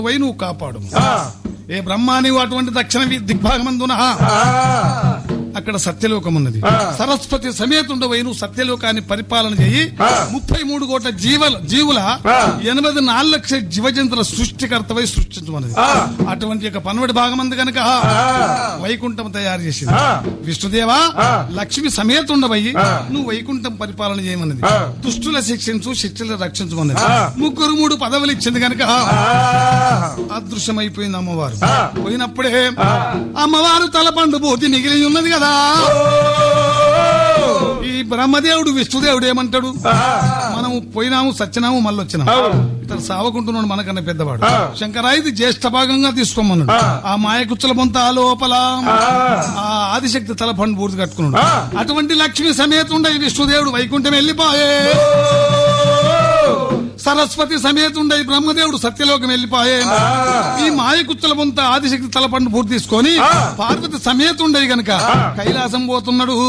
why నువ్వు కాపాడు ఏ బ్రహ్మ నీవు అటువంటి దక్షిణ వి- దిగ్భాగమందున అక్కడ సత్యలోకం ఉన్నది సరస్వతి సమేతుండవై నువ్వు సత్యలోకాన్ని పరిపాలన చేయి ముప్పై మూడు కోట్ల జీవల జీవుల ఎనిమిది నాలుగు లక్షల జీవజంతుల సృష్టికర్తవై సృష్టించమన్నది అటువంటి యొక్క పనుడి భాగమంది కనుక వైకుంఠం తయారు చేసింది విష్ణుదేవా లక్ష్మి సమేతుండవయ్యి నువ్వు వైకుంఠం పరిపాలన చేయమన్నది దుష్టుల శిక్షించు శిక్షలు రక్షించమన్నది ముగ్గురు మూడు పదవులు ఇచ్చింది కనుక అదృశ్యమైపోయింది అమ్మవారు పోయినప్పుడే అమ్మవారు తలపండు పోతి మిగిలి ఉన్నది కదా ఈ బ్రహ్మదేవుడు విష్ణుదేవుడు ఏమంటాడు మనము పోయినాము సచ్చినాము మళ్ళీ వచ్చినాము ఇతను సావకుంటున్నాడు మనకన్నా పెద్దవాడు శంకరా ఇది జ్యేష్ఠ భాగంగా తీసుకోమన్నాడు ఆ మాయకుచ్చల బొంత ఆ లోపల ఆ ఆదిశక్తి తలపండు పూర్తి కట్టుకున్నాడు అటువంటి లక్ష్మి సమేతుండ ఈ విష్ణుదేవుడు వైకుంఠం వెళ్ళిపోయే సరస్వతి సమేతుండ ఈ బ్రహ్మదేవుడు సత్యలోకం వెళ్ళిపోయే ఈ మాయకుచ్చల బొంత ఆదిశక్తి తలపండు పూర్తి తీసుకొని పార్వతి సమేతుండయి గనక కైలాసం పోతున్నాడు